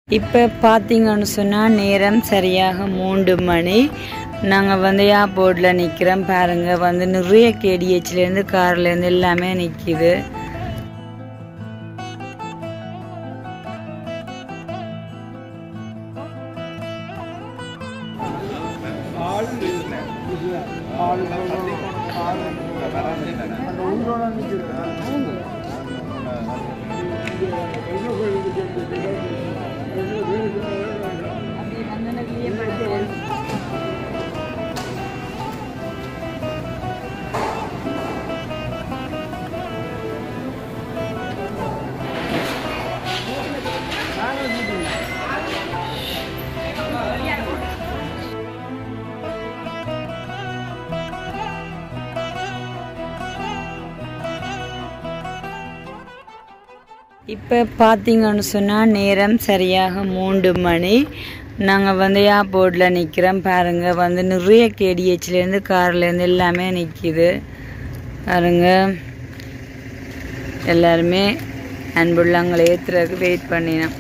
இப்போ பார்த்தீங்கன்னு சொன்னால் நேரம் சரியாக மூன்று மணி நாங்கள் வந்து ஏர்போர்ட்டில் நிற்கிறோம் பாருங்கள் வந்து நிறைய கேடிஹெச்லேருந்து கார்லேருந்து எல்லாமே நிற்கிது இப்போ பார்த்தீங்கன்னு சொன்னால் நேரம் சரியாக மூன்று மணி நாங்கள் வந்து ஏர்போர்ட்டில் நிற்கிறோம் பாருங்கள் வந்து நிறைய கேடிஹெச்லேருந்து கார்லேருந்து எல்லாமே நிற்கிது பாருங்க எல்லாருமே அன்புள்ளங்களை ஏற்றுறதுக்கு வெயிட் பண்ணினோம்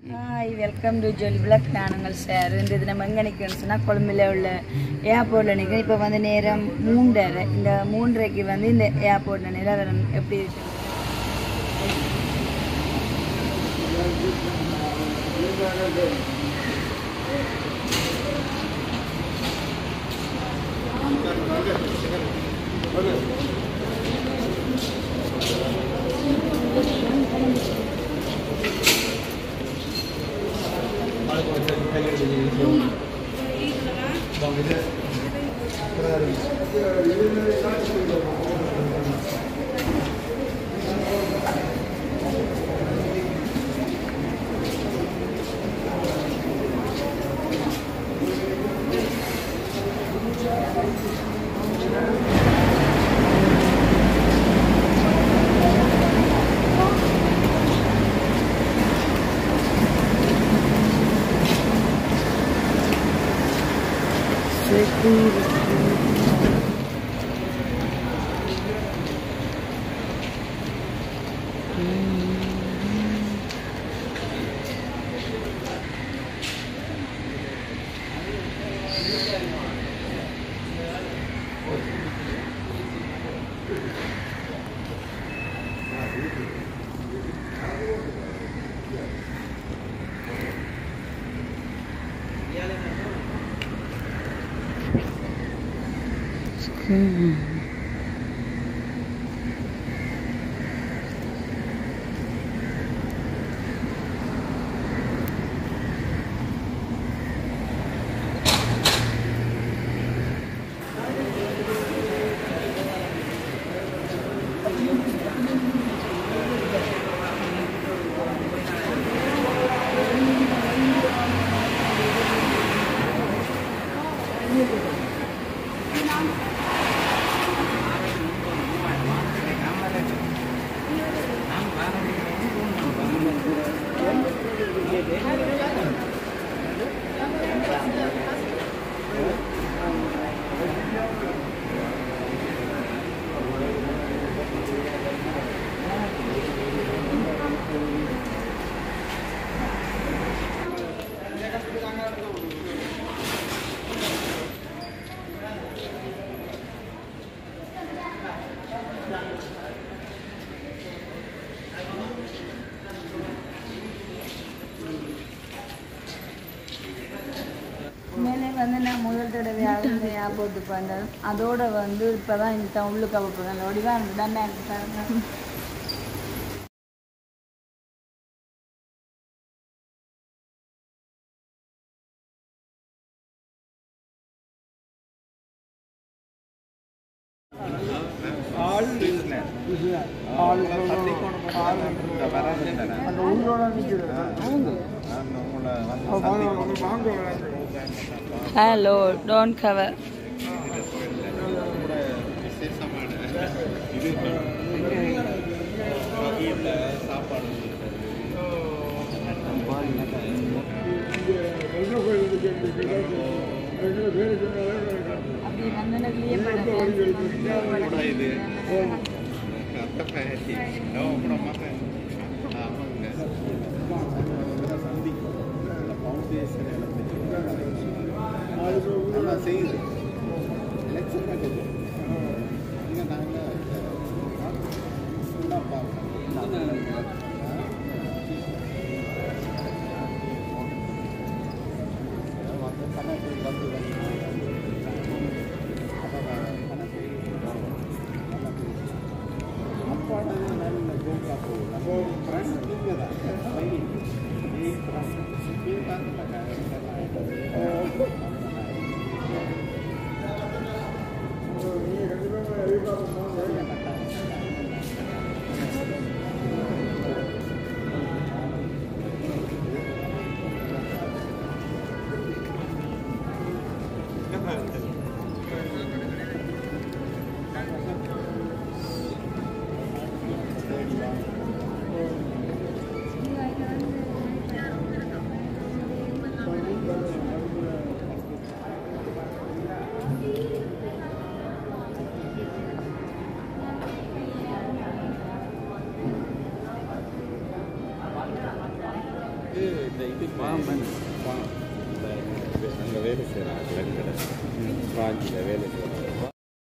hi welcome to Joli blog நான் உங்கள் சார் இந்த இது நம்ம எங்கே நிற்கிறோம்னு சொன்னால் கொழும்புல உள்ள ஏர்போர்ட்டில் நிற்கிறோம் இப்போ வந்து நேரம் மூன்றரை இந்த மூன்றரைக்கு வந்து இந்த ஏர்போர்ட்டில் நிலவரம் எப்படி இருக்கு மேலே வந்து நான் முதல் தடவையாக இந்த ஏர்போர்ட்டுக்கு வந்தேன் அதோட வந்து இப்போ தான் இந்த உள்ளுக்கு போகிறேன் வடிவாக எனக்கு தானே எனக்கு பாருங்க ஹலோ டோன்ட் கவர் அப்படி நந்தனக்குள்ளேயே இது அத்தப்பேட்டி நோம்புறமாக ஆமாங்க சந்திக்கும் ஃபவுண்டேஷன் நல்லா செய்யுது எலெக்ஷன் கொஞ்சம் இங்கே நாங்கள் வந்து கணக்கு வந்து அப்பாடு நல்ல கோகா போகும் அப்போ ஃப்ரெண்ட்ஸ் நீங்கள் தான் பையன் நீ ஃப்ரெண்ட்ஸ் நீ இது இந்த இது பாம்பன் பாம் இந்த அங்கே வேலை செய்கிறாங்க கடை பிராஞ்சில் வேலை செய்கிறாங்க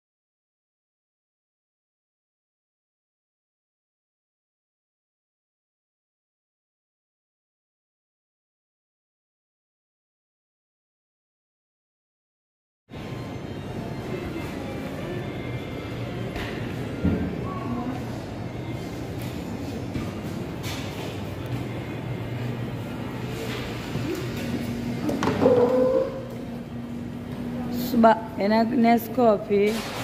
சுபா எனக்கு நெஸ் காஃபி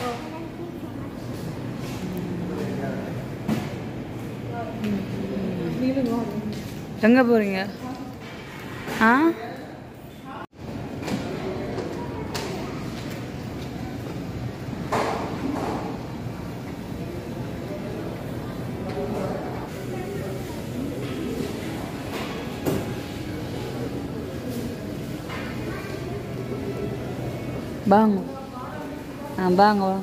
எங்க போறீங்க ஆ வாங்க ஆ வாங்க வாங்க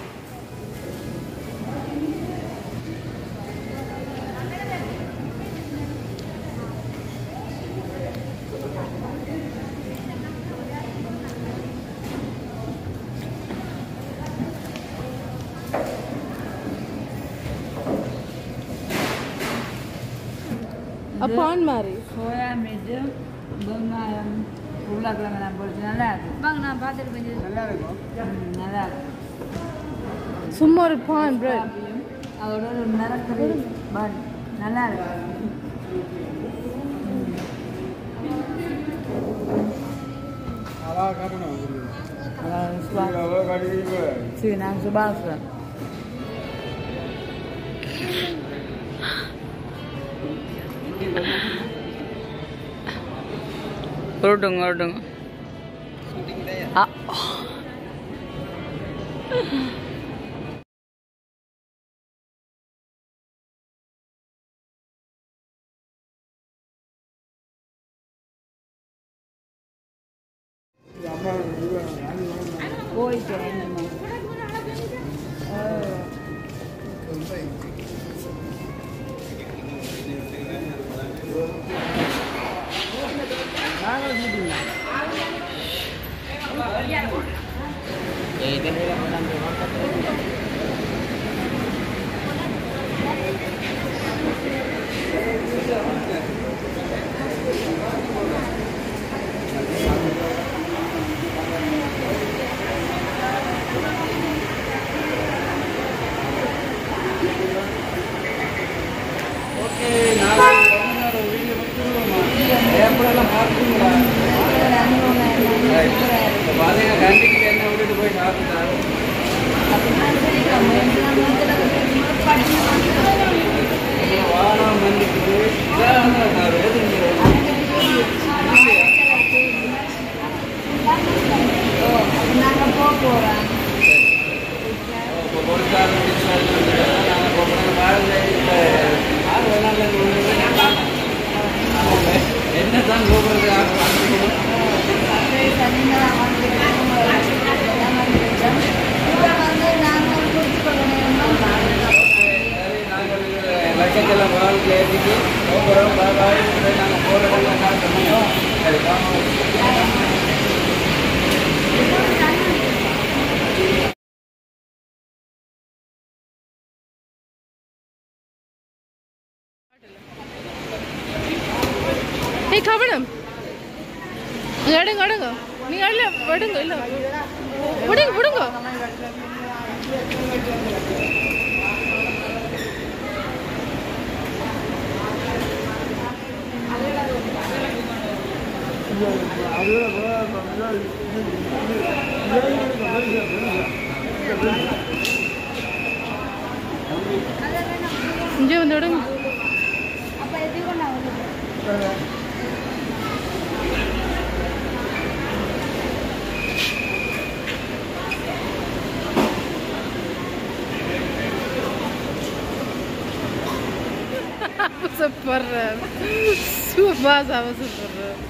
அப்பான் மாதிரி சோயா மீட்டு வெங்காயம் உருளைக்கிழங்கு நான் போட்டு நல்லா இருக்கு வாங்க நான் பார்த்துட்டு கொஞ்சம் நல்லா இருக்கும் ம், நல்லா இருக்கு சும்மா ஒரு பான் பிரெட் காபியும் அதோட ஒரு மிளகு பன் நல்லா இருக்கு அவா காரணம் வந்துருக்கு அதான் சுபா- அவா கடிக்கு சரி நான் சுபாஷ் உருட்டுங்க உருட்டுங்க ஆ அம்மா போயிட்டு எப்படியெல்லாம் பார்த்துங்களா பாத்தீங்கன்னா கண்டிக்கு என்ன விட்டுட்டு போய் சாப்பிட்டாரு வாரம் வந்துட்டு சார் எதுங்க நாங்கள் போக போகிறோம் இப்போ பொருட்கார நாங்கள் போகிறோம் பாருங்க இப்போ ஆறு வேணாலும் என்ன தான் கூப்பிடுறது லட்சத்தில் வாழ்க்கை ஏற்றிட்டு போகிறோம் பாய் நாங்கள் போகிறதெல்லாம் காட்டணும் சரி வாங்க ஏய் கவனம் எடுங்க எடுங்க நீங்க அல்ல விடுங்க இல்ல விடுங்க விடுங்க இங்கே வந்து விடுங்க அவசப்படுறேன் சுபாஸ் அவசப்படுறேன்